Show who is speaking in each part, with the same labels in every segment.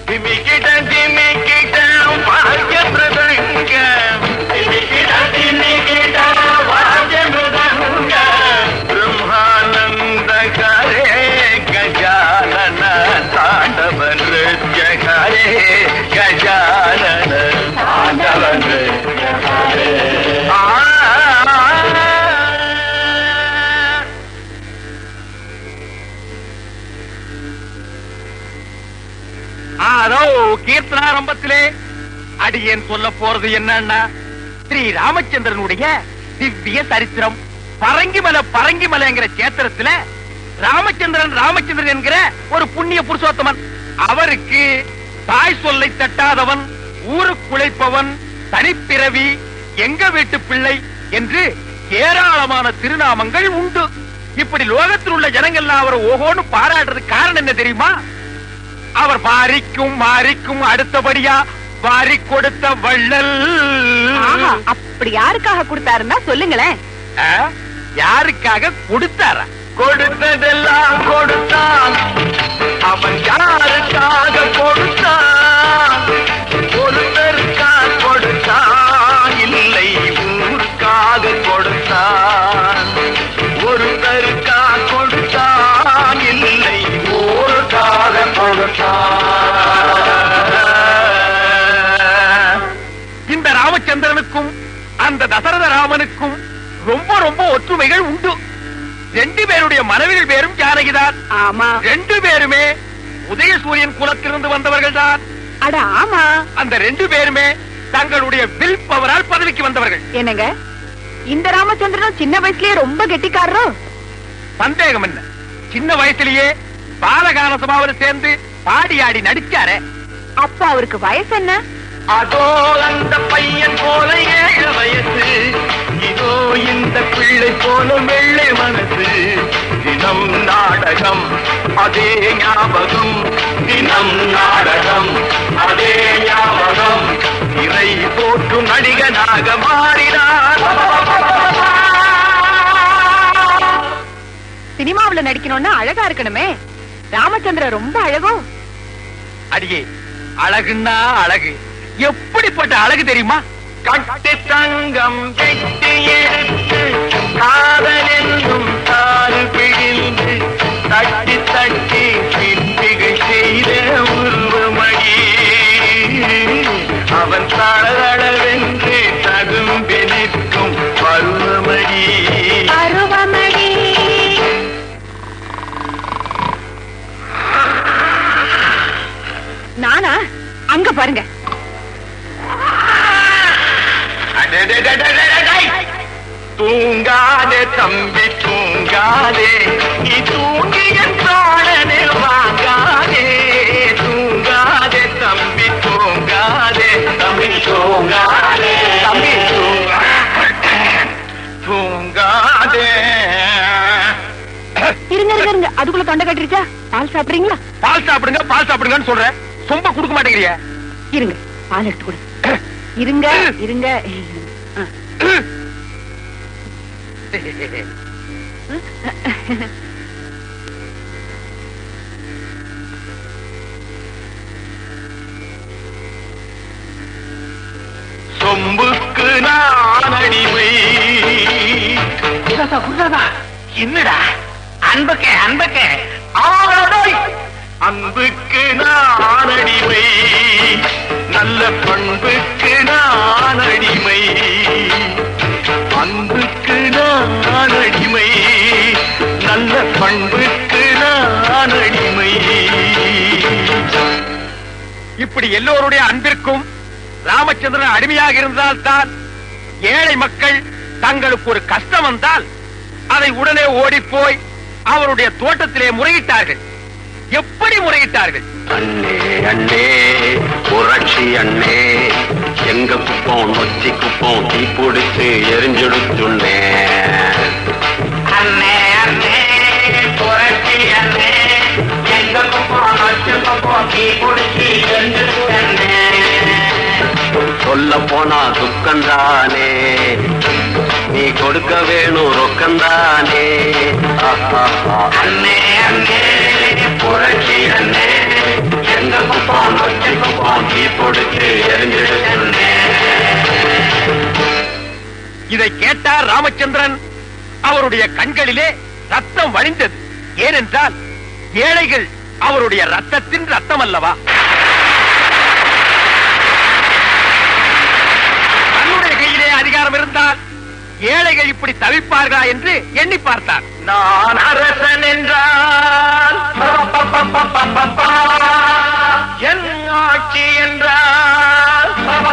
Speaker 1: திமிக்கிட திமிக்கிட பாக்கிய மிருதங்க திமிக்கிட திமிக்கிட பாக்கிய மிருதங்க பிரம்மானந்த கரே கஜானன தாண்டவ நிருத்யகரே கஜானன தாண்டவ நிருத்யகரே ஆ
Speaker 2: ஆரோ கீர்த்தனாரம்பத்திலே அடியேன் சொல்ல போறது என்னன்னா ஸ்ரீ ராமச்சந்திரனுடைய திவ்ய சரித்திரம் பரங்கிமலை பரங்கிமலைங்கிற சேத்திரத்துல ராமச்சந்திரன் ராமச்சந்திரன் என்கிற ஒரு புண்ணிய புருஷோத்தமன் அவருக்கு தாய் சொல்லை தட்டாதவன் ஊருக்குழைப்பவன் தனிப்பிறவி எங்க வீட்டு பிள்ளை என்று ஏராளமான திருநாமங்கள் உண்டு இப்படி லோகத்தில் உள்ள ஜனங்கள்லாம் அவரை ஓஹோன்னு பாராட்டுறதுக்கு காரணம் என்ன தெரியுமா அவர் பாரிக்கும் மாரிக்கும் அடுத்தபடியா வாரி கொடுத்த வள்ளல்
Speaker 3: ஆஹா, அப்படி யாருக்காக கொடுத்தாருன்னா சொல்லுங்களேன்
Speaker 2: ஆ? யாருக்காக கொடுத்தாரா
Speaker 1: கொடுத்ததெல்லாம் கொடுத்தான் அவன் யாருக்காக கொடுத்தான் ஒருத்தருக்காக கொடுத்தான் இல்லை ஊருக்காக கொடுத்தான் ஒருத்தருக்காக கொடுத்தான் இல்லை ஊருக்காக கொடுத்தான்
Speaker 2: இந்த ராமச்சந்திரனுக்கும் அந்த தசரத ராமனுக்கும் ரொம்ப ரொம்ப ஒற்றுமைகள் உண்டு ரெண்டு பேருடைய மனைவிகள் பேரும் ஜானகிதான்
Speaker 3: ஆமா
Speaker 2: ரெண்டு பேருமே உதயசூரியன் குலத்திலிருந்து வந்தவர்கள் தான்
Speaker 3: அட ஆமா
Speaker 2: அந்த ரெண்டு பேருமே தங்களுடைய வில் பவரால் பதவிக்கு வந்தவர்கள்
Speaker 3: என்னங்க இந்த ராமச்சந்திரனும் சின்ன வயசுலயே ரொம்ப கெட்டிக்காரரோ
Speaker 2: சந்தேகம் என்ன சின்ன வயசுலயே பாலகான சபாவில் சேர்ந்து பாடி ஆடி நடிச்சாரே
Speaker 3: அப்ப அவருக்கு வயசு என்ன
Speaker 1: அதோ அந்த பையன் போல ஏழு வயசு இதோ இந்த பிள்ளை போல வெள்ளை மனசு தினம் நாடகம் அதே ஞாபகம் தினம் நாடகம் அதே ஞாபகம் இறை போற்றும் நடிகனாக மாறினார்
Speaker 3: சினிமாவுல நடிக்கணும்னா அழகா இருக்கணுமே ராமச்சந்திரன் ரொம்ப அழகோ
Speaker 2: அடியே அழகுன்னா அழகு எப்படிப்பட்ட அழகு தெரியுமா
Speaker 1: கட்டி தங்கம் கெட்டி எடுத்து காதல் என்னும் தாறு பிழிந்து தட்டி தட்டி சிற்பிகள் செய்த உருவமடி அவன் தளதளவென்று தகும்பி நிற்கும் பருவமடி
Speaker 3: அருவமடி நானா அங்க பாருங்க
Speaker 1: அடடடடடடடை! தூங்காதே தம்பி தூங்காதே நீ தூங்கி என் தோழனில் வாங்காதே தூங்காதே தம்பி தூங்காதே தம்பி தூங்காதே தம்பி தூங்காதே தூங்காதே
Speaker 3: இருங்க இருங்க இருங்க அதுக்குள்ள தொண்டை கட்டிருச்சா பால் சாப்பிடுறீங்களா
Speaker 2: பால் சாப்பிடுங்க பால் சாப்பிடுங்கன்னு சொல்றேன் சொம்ப கொடுக்க மாட்டேங்கிறிய
Speaker 3: இருங்க பால் எடுத்து கொடு இருங்க இருங்க ஆ.
Speaker 1: சொம்புக்கு நான் அடிமை என்னடா அன்புக்கு அன்புக்கு அன்புக்கு நான் அடிமை நல்ல பண்புக்கு நான் அடிமை அன்புக்கு நான் அடிமை நல்ல பண்புக்கு நான் அடிமை
Speaker 2: இப்படி எல்லோருடைய அன்பிற்கும் ராமச்சந்திரன் அடிமையாக இருந்தால்தான் ஏழை மக்கள் தங்களுக்கு ஒரு கஷ்டம் வந்தால் அதை உடனே ஓடிப்போய் அவருடைய தோட்டத்திலே முறையிட்டார்கள் எப்படி முறையிட்டார்கள்
Speaker 4: அண்ணே அண்ணே புரட்சி அண்ணே எங்க குப்பம் நொச்சி குப்பம் தீ பிடிச்சு எரிஞ்செடுத்துண்ணே
Speaker 1: அண்ணே அண்ணே புரட்சி அண்ணே எங்க குப்பம் நச்சு குப்பம் தீ குடிச்சு எந்திருக்கண்ணே
Speaker 4: சொல்ல போனா துக்கந்தானே நீ கொடுக்க வேணும் ரொக்கந்தானே
Speaker 1: அண்ணே அண்ணே புரட்சி அண்ணே எங்க குப்பம் நச்சு
Speaker 4: நான் தீ கொடுத்து எரிஞ்சிட சொன்னேன்
Speaker 2: இதை கேட்டார் ராமச்சந்திரன் அவருடைய கண்களிலே ரத்தம் வழிந்தது ஏனென்றால் ஏழைகள் அவருடைய ரத்தத்தின் ரத்தம் அல்லவா தன்னுடைய கையிலே அதிகாரம் இருந்தால் ஏழைகள் இப்படி தவிப்பார்களா என்று எண்ணி பார்த்தார்
Speaker 1: நான் அரசன் என்றால் என் ஆட்சி என்றால்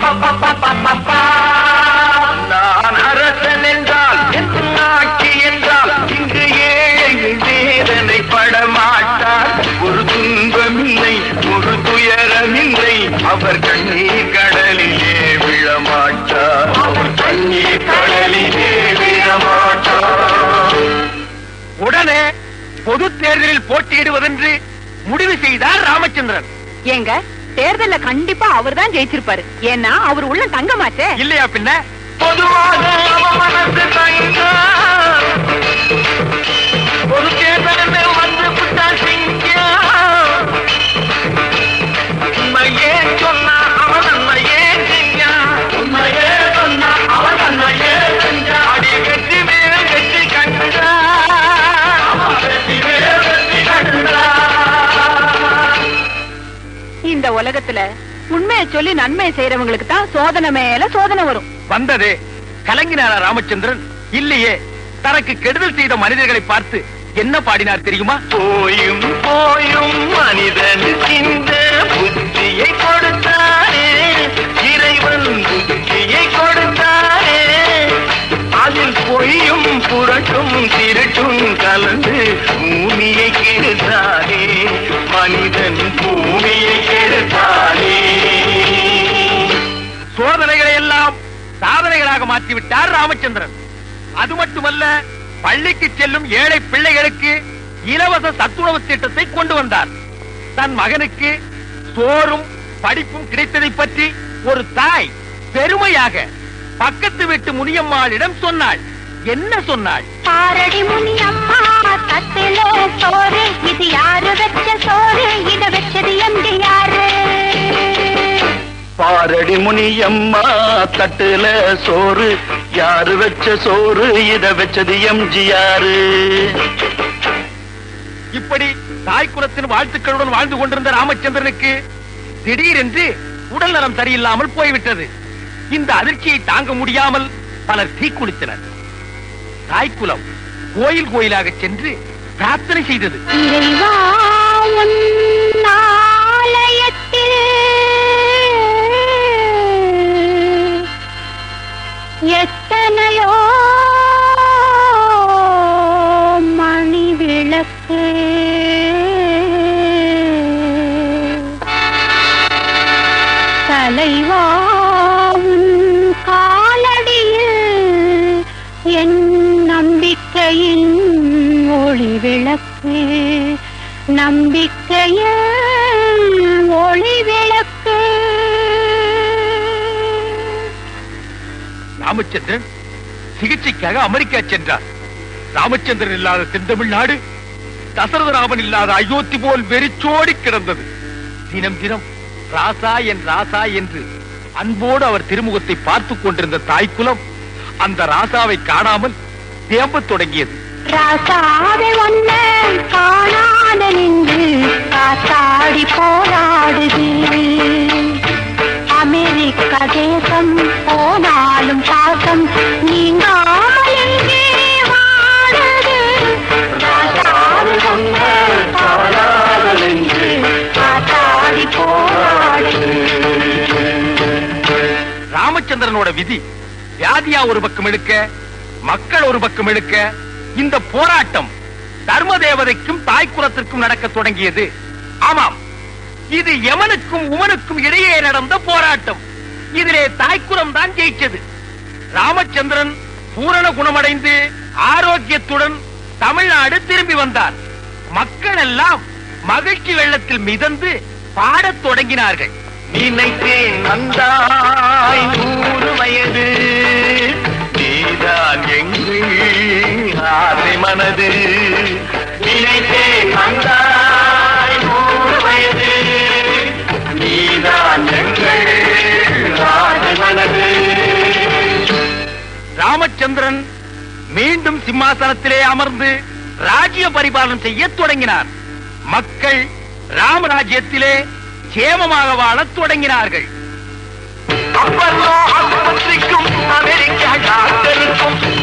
Speaker 1: நான் அரசன் என்றால் என் ஆட்சி என்றால் இங்கு ஏழைகள் வேதனை படமாட்டார் ஒரு துன்பமில்லை ஒரு துயரமில்லை அவர் கண்ணீர் கடலிலே விழமாட்டார் அவர் கண்ணீர் கடலிலே விழமாட்டார்
Speaker 2: உடனே பொது தேர்தலில் போட்டியிடுவதென்று முடிவு செய்தார் ராமச்சந்திரன்
Speaker 3: ஏங்க தேர்தல்ல கண்டிப்பா அவர்தான் ஜெயிச்சிருப்பாரு ஏன்னா அவர் உள்ள தங்கமாச்சே
Speaker 2: இல்லையா பின்ன
Speaker 1: பொதுவாக அவ மனசு தங்கம் ஒரு தேர்தல் வந்து விட்டா சிங்கம் உண்மையே சொன்னா அவன் நன்மையே செஞ்சா உண்மையே சொன்னா அவன் நன்மையே செஞ்சா அடி வெற்றி மேல் வெற்றி கண்டா அவன் வெற்றி மேல் வெற்றி கண்டா
Speaker 3: இந்த உலகத்துல உண்மையை சொல்லி நன்மை செய்யறவங்களுக்கு தான் சோதனை மேல சோதனை வரும்
Speaker 2: வந்தது கலங்கினாரா ராமச்சந்திரன் இல்லையே தனக்கு கெடுதல் செய்த மனிதர்களை பார்த்து என்ன பாடினார் தெரியுமா
Speaker 1: போயும் போயும் மனிதனுக்கு இந்த புத்தியை கொடுத்தாரே இறைவன் புத்தியை கொடுத்தாரே அதில் பொய்யும் புரட்டும் திருட்டும் கலந்து பூமியை கெடுத்தாரே மனிதன் பூமியை கெடுத்தாரே
Speaker 2: சோதனைகளை எல்லாம் சாதனைகளாக மாற்றிவிட்டார் ராமச்சந்திரன் அது மட்டுமல்ல பள்ளிக்கு செல்லும் ஏழை பிள்ளைகளுக்கு இலவச சத்துணவு திட்டத்தை கொண்டு வந்தார் தன் மகனுக்கு சோறும் படிப்பும் கிடைத்ததை பற்றி ஒரு தாய் பெருமையாக பக்கத்து வீட்டு முனியம்மாளிடம் சொன்னாள் என்ன சொன்னாள்
Speaker 5: பாரடி முனி அம்மா தட்டில சோறு இது யாரு வச்ச சோறு இத வச்சது எங்க யாரு
Speaker 1: பாரடி முனியம்மா தட்டுல சோறு யாரு வச்ச சோறு இத வச்சது எம்ஜிஆரு
Speaker 2: இப்படி தாய் குலத்தின் வாழ்த்துக்களுடன் வாழ்ந்து கொண்டிருந்த ராமச்சந்திரனுக்கு திடீரென்று உடல் நலம் சரியில்லாமல் போய்விட்டது இந்த அதிர்ச்சியை தாங்க முடியாமல் பலர் தீக்குளித்தனர் தாய்க்குலம் கோயில் கோயிலாக சென்று பிரார்த்தனை செய்தது
Speaker 5: இறைவா உன் ஆலயத்தில் எத்தனையோ மணி விளக்கு தலைவா உன் காலடியில் என் நம்பிக்கையின் ஒளி விளக்கு நம்பிக்கையின் ஒளி விளக்கு
Speaker 2: ராமச்சந்திரன் சிகிச்சைக்காக அமெரிக்கா சென்றார் ராமச்சந்திரன் இல்லாத தென்தமிழ்நாடு தசரதராமன் இல்லாத அயோத்தி போல் வெறிச்சோடி கிடந்தது தினம் தினம் ராசா என் ராசா என்று அன்போடு அவர் திருமுகத்தை பார்த்துக் கொண்டிருந்த தாய்க்குலம் அந்த ராசாவை காணாமல் தேம்பத் தொடங்கியது
Speaker 5: ராசாவை ஒன்ன காணாத நின்று காத்தாடி போராடுது அமெரிக்க தேசம் போனாலும் பாசம் நீங்காமல் எங்கே வாழுது ராசாவை ஒன்ன காணாத நின்று காத்தாடி போராடுது
Speaker 2: ராமச்சந்திரனோட விதி வியாதியா ஒரு பக்கம் இழுக்க மக்கள் ஒரு பக்கம் இழுக்க இந்த போராட்டம் தர்ம தேவதைக்கும் தாய்க்குலத்திற்கும் நடக்க தொடங்கியது ஆமாம் இது யமனுக்கும் உமனுக்கும் இடையே நடந்த போராட்டம் இதிலே தாய்க்குலம் தான் ஜெயிச்சது ராமச்சந்திரன் பூரண குணமடைந்து ஆரோக்கியத்துடன் தமிழ்நாடு திரும்பி வந்தார் மக்கள் எல்லாம் மகிழ்ச்சி வெள்ளத்தில் மிதந்து பாடத் தொடங்கினார்கள்
Speaker 1: நினைத்தேன் நந்தாய் நூறு வயது நீதான் எங்கள் ஆசை மனது நினைத்தேன் நந்தாய் நூறு வயது நீதான்
Speaker 2: ராமச்சந்திரன் மீண்டும் சிம்மாசனத்திலே அமர்ந்து ராஜ்ய பரிபாலனம் செய்ய தொடங்கினார் மக்கள் ராமராஜ்யத்திலே சேமமாக வாழத் தொடங்கினார்கள்
Speaker 1: அப்பல்லோ ஆஸ்பத்திரிக்கும் அமெரிக்கா டாக்டருக்கும்